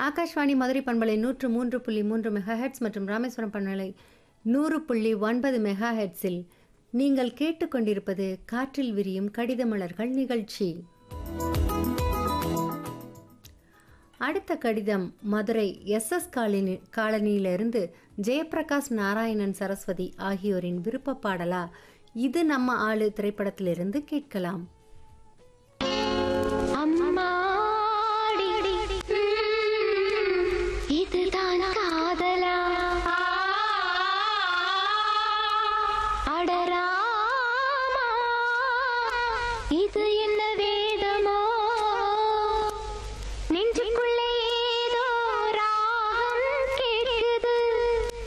ஆகாஷ்வாணி மதுரை பண்பலை நூற்று மூன்று புள்ளி மூன்று மெகா ஹெட்ஸ் மற்றும் ராமேஸ்வரம் பண்பலை நூறு புள்ளி ஒன்பது மெகா ஹெட்ஸில் நீங்கள் கேட்டுக்கொண்டிருப்பது காற்றில் விரியும் கடித மலர்கள் நிகழ்ச்சி அடுத்த கடிதம் மதுரை எஸ் எஸ் காலனி காலனியிலிருந்து ஜெயபிரகாஷ் நாராயணன் சரஸ்வதி ஆகியோரின் விருப்ப பாடலா இது நம்ம ஆளு திரைப்படத்திலிருந்து கேட்கலாம்